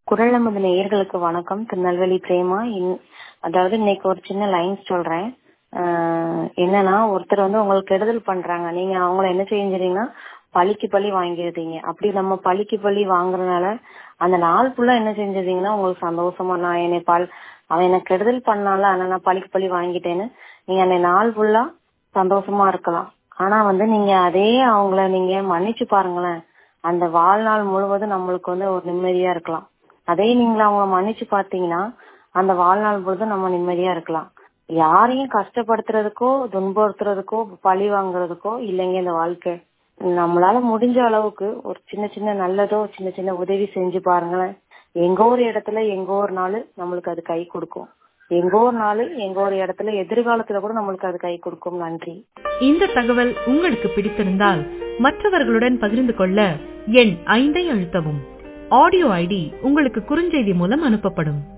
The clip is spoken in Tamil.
குரல் நமது நேயர்களுக்கு வணக்கம் திருநெல்வேலி பிரேமா இன்- அதாவது இன்னைக்கு ஒரு சின்ன லைன் சொல்றேன் ஆஹ் என்னன்னா ஒருத்தர் வந்து உங்களுக்கு கெடுதல் பண்றாங்க நீங்க அவங்கள என்ன செஞ்சுறீங்கன்னா பழிக்கு பழி வாங்கிடுறீங்க அப்படி நம்ம பழிக்கு பழி வாங்குறதுனால அந்த நாள் ஃபுல்லா என்ன செஞ்சிருந்தீங்கன்னா உங்களுக்கு சந்தோஷமா நான் என்னை பல் அவன் எனக்கு கெடுதல் பண்ணால ஆனா நான் பழிக்கு பழி வாங்கிட்டேன்னு நீங்க அந்த நாள் ஃபுல்லா சந்தோஷமா இருக்கலாம் ஆனா வந்து நீங்க அதே அவங்கள நீங்க மன்னிச்சு பாருங்களேன் அந்த வாழ்நாள் முழுவதும் நம்மளுக்கு வந்து ஒரு நிம்மதியா இருக்கலாம் அதே நீங்க அவங்க மன்னிச்சு பார்த்தீங்கன்னா அந்த வாழ்நாள் முழுவதும் நம்ம நிம்மதியா இருக்கலாம் யாரையும் கஷ்டப்படுத்துறதுக்கோ துன்புறுத்துறதுக்கோ பழி வாங்குறதுக்கோ இல்லைங்க இந்த வாழ்க்கை நம்மளால முடிஞ்ச அளவுக்கு ஒரு சின்ன சின்ன நல்லதோ சின்ன சின்ன உதவி செஞ்சு பாருங்களேன் எங்கோ ஒரு இடத்துல எங்கோ ஒரு நாள் நம்மளுக்கு அது கை கொடுக்கும் எங்கோ ஒரு நாள் எங்கோ ஒரு இடத்துல எதிர்காலத்துல கூட நம்மளுக்கு அது கை கொடுக்கும் நன்றி இந்த தகவல் உங்களுக்கு பிடித்திருந்தால் மற்றவர்களுடன் பகிர்ந்து கொள்ள எண் ஐந்தை அழுத்தவும் ஆடியோ ஐடி உங்களுக்கு குறுஞ்செய்தி மூலம் அனுப்பப்படும்